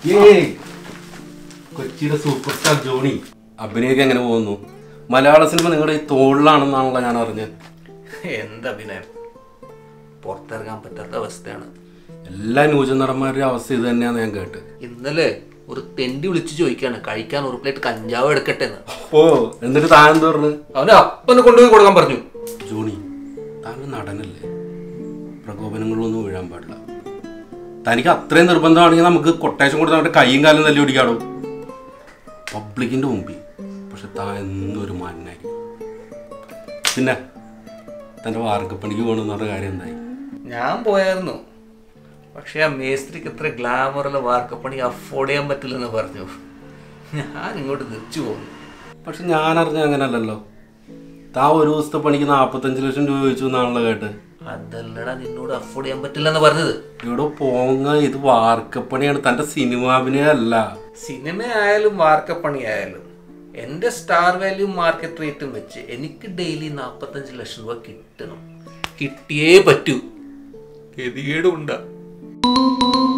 ഏയ് കൊച്ചിയുടെ super star Johnny അഭിനയൊക്കെ എങ്ങനെ പോകുന്നു മലയാള സിനിമ നിങ്ങളുടെ ഈ തോളിലാണെന്നാണല്ലോ ഞാൻ അറിഞ്ഞത് എന്താ അഭിനയം പുറത്തിറങ്ങാൻ പറ്റാത്ത അവസ്ഥയാണ് എല്ലാ ന്യൂജ നടന്മാരുടെ അവസ്ഥ ഇത് തന്നെയാന്ന് ഞാൻ കേട്ട് ഇന്നലെ ഒരു തെണ്ടി വിളിച്ചു ചോദിക്കാണ് കഴിക്കാൻ ഒരു പ്ലേറ്റ് കഞ്ചാവ് എടുക്കട്ടെ എന്ന് ഓ എന്നിട്ട് താൻ എന്ത് പറഞ്ഞു അവന് അപ്പനെ കൊണ്ടുപോയി കൊടുക്കാൻ പറഞ്ഞു ജോണി താങ്കൾ നടനല്ലേ പ്രകോപനങ്ങളൊന്നും വീഴാൻ പാടില്ല തനിക്ക് അത്രയും നിർബന്ധമാണെങ്കിൽ നമുക്ക് കൊട്ടേഷൻ കൊടുത്ത് അവരുടെ കൈയും കാലും തല്ലി പിടിക്കാടോ പബ്ലിക്കിന്റെ മുമ്പിൽ പക്ഷെ താൻ എന്നൊരു മാനായിരിക്കും പിന്നെ തൻ്റെ വാർക്കപ്പണിക്ക് പോകണമെന്ന് പറഞ്ഞ കാര്യം എന്തായി ഞാൻ പോയായിരുന്നു പക്ഷെ ആ മേസ്ത്രിക്ക് ഇത്ര ഗ്ലാമറുള്ള വാർക്കപ്പണി അഫോർഡ് ചെയ്യാൻ പറ്റില്ലെന്ന് പറഞ്ഞു ഞാൻ ഇങ്ങോട്ട് തിരിച്ചു പോകുന്നു പക്ഷെ ഞാൻ അറിഞ്ഞ അങ്ങനല്ലല്ലോ താ ഒരു ദിവസത്തെ പണിക്ക് നാൽപ്പത്തഞ്ച് ലക്ഷം രൂപ ചോദിച്ചു എന്നാണല്ലോ കേട്ട് അതല്ലടാ നിന്നോട് അഫോർഡ് ചെയ്യാൻ പറ്റില്ലെന്ന് പറഞ്ഞത് ഇവിടെ പോങ്ങ ഇത് വാർക്കപ്പണിയാണ് തൻ്റെ സിനിമാഭിനയല്ല സിനിമ ആയാലും വാർക്കപ്പണി ആയാലും എൻ്റെ സ്റ്റാർ വാല്യൂ മാർക്കറ്റ് റേറ്റും വെച്ച് എനിക്ക് ഡെയിലി നാൽപ്പത്തഞ്ച് ലക്ഷം രൂപ കിട്ടണം കിട്ടിയേ പറ്റൂ ഗതികേടുണ്ടാ